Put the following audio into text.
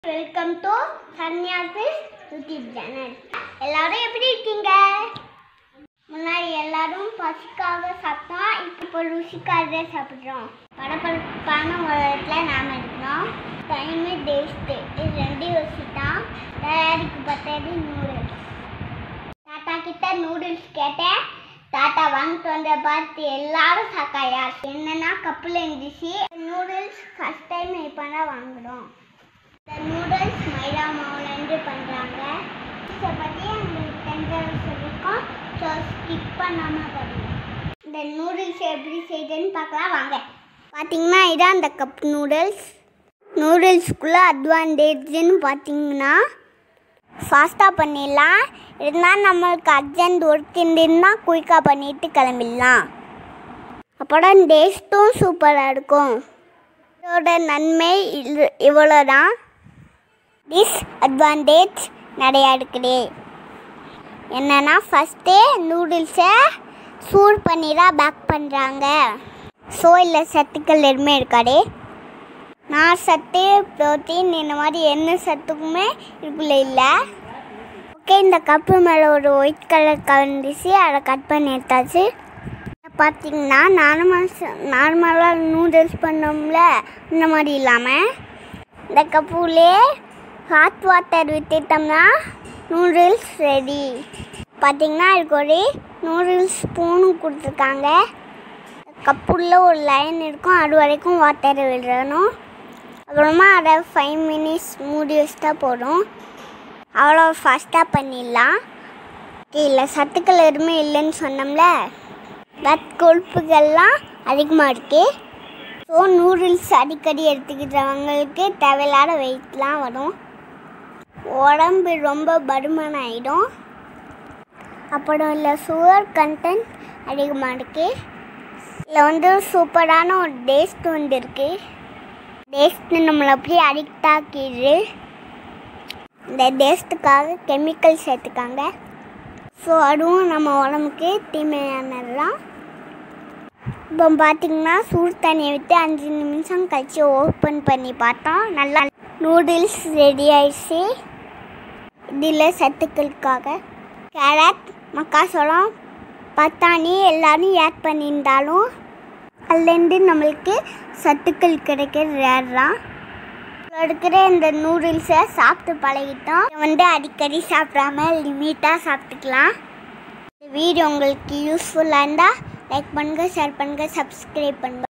welcome to Sanyasi YouTube channel எல்லாரும் எப்படி இருக்கீங்க முன்னாடி எல்லாரும் பசிக்காக சாப்பிட்டோம் இப்போ ருசிக்காக சாப்பிட்றோம் படப்படப்பான உலகத்தில் நாம் இருக்கிறோம் டைமு டேஸ்ட்டு இது ரெண்டு யோசித்தான் தயாரிக்கு பத்தது நூடுல்ஸ் தாத்தா கிட்ட நூடுல்ஸ் கேட்டேன் தாத்தா வாங்கிட்டு வந்த பார்த்து எல்லாரும் சாக்காயா என்னன்னா கப்பில் இருந்துச்சு நூடுல்ஸ் ஃபஸ்ட் டைம் இப்போ தான் வாங்குறோம் இந்த நூடுல்ஸ் மைதா மாவுலேருந்து பண்ணுறாங்க இதை பற்றி எங்களுக்கு தெரிஞ்சதை சொல்லியிருக்கோம் ஸோ ஸ்கிப் பண்ணாமல் பண்ணுங்க இந்த நூடுல்ஸ் எப்படி செய்யுதுன்னு பார்க்கலாம் வாங்க பார்த்தீங்கன்னா இதான் அந்த கப் நூடுல்ஸ் நூடுல்ஸ்குள்ளே அட்வான்டேஜ்னு பார்த்தீங்கன்னா ஃபாஸ்ட்டாக பண்ணிடலாம் இருந்தால் நம்மளுக்கு அர்ஜென்ட் ஒர்க் இருந்துன்னா குயிக்காக பண்ணிட்டு கிளம்பிடலாம் அப்புறம் டேஸ்ட்டும் சூப்பராக இருக்கும் இதோட நன்மை இது இவ்வளோ தான் டிஸ்அட்வான்டேஜ் நிறையா இருக்குது என்னென்னா ஃபஸ்ட்டே நூடுல்ஸை சூடு பண்ணி தான் பேக் பண்ணுறாங்க ஸோ இல்லை சத்துக்கள் எதுவுமே இருக்காது நான் சத்து ப்ரோட்டீன் இந்த மாதிரி என்ன சத்துக்குமே இதுக்குள்ளே இல்லை ஓகே இந்த கப்பு மேலே ஒரு ஒயிட் கலர் கலந்துச்சு அதை கட் பண்ணி எடுத்தாச்சு பார்த்தீங்கன்னா நார்மல் நார்மலாக நூடுல்ஸ் பண்ணோம்ல இந்த மாதிரி இல்லாமல் இந்த கப்புலே ஹாட் வாட்டர் விட்டுட்டோம்னா நூடுல்ஸ் ரெடி பார்த்தீங்கன்னா இதுக்கு ஒரு நூடுல்ஸ் ஸ்பூனும் கொடுத்துருக்காங்க கப்புள்ள ஒரு லைன் இருக்கும் அது வரைக்கும் வாட்டர் விடணும் அப்புறமா அதை ஃபைவ் மினிட்ஸ் மூடி வச்சுட்டா போதும் அவ்வளோ ஃபாஸ்ட்டாக பண்ணிடலாம் இல்லை சத்துக்கள் எதுவுமே இல்லைன்னு சொன்னோம்ல பட் கொழுப்புகள்லாம் அதிகமாக இருக்குது ஸோ நூடுல்ஸ் அடிக்கடி எடுத்துக்கிறவங்களுக்கு தேவையில்லாத வெயிட்லாம் வரும் உடம்பு ரொம்ப பருமன் ஆகிடும் அப்புறம் இல்லை சுகர் கண்டென்ட் அதிகமாக இருக்குது இதில் வந்து சூப்பரான ஒரு டேஸ்ட் வந்து இருக்குது டேஸ்ட்டு நம்மளை அப்படியே அடிக்ட் ஆக்கிடுது இந்த டேஸ்ட்டுக்காக கெமிக்கல் சேர்த்துக்காங்க ஸோ அதுவும் நம்ம உடம்புக்கு தீமையானது தான் இப்போ பார்த்தீங்கன்னா சூடு தண்ணியை விட்டு அஞ்சு நிமிஷம் கழிச்சு ஓப்பன் பண்ணி பார்த்தோம் நல்லா நூடுல்ஸ் ரெடி ஆயிடுச்சு இதில் சத்துக்களுக்காக கேரட் மக்காசோளம் பட்டாணி எல்லாரும் ஆட் பண்ணியிருந்தாலும் அதுலேருந்து நம்மளுக்கு சத்துக்கள் கிடைக்கிறது ரேர் தான் இருக்கிற இந்த நூடுல்ஸை சாப்பிட்டு பழகிட்டோம் இதை வந்து அடிக்கடி சாப்பிடாம லிமிட்டாக சாப்பிட்டுக்கலாம் இந்த வீடியோ உங்களுக்கு யூஸ்ஃபுல்லாக இருந்தால் லைக் பண்ணுங்கள் ஷேர் பண்ணுங்கள் சப்ஸ்கிரைப் பண்ணுங்கள்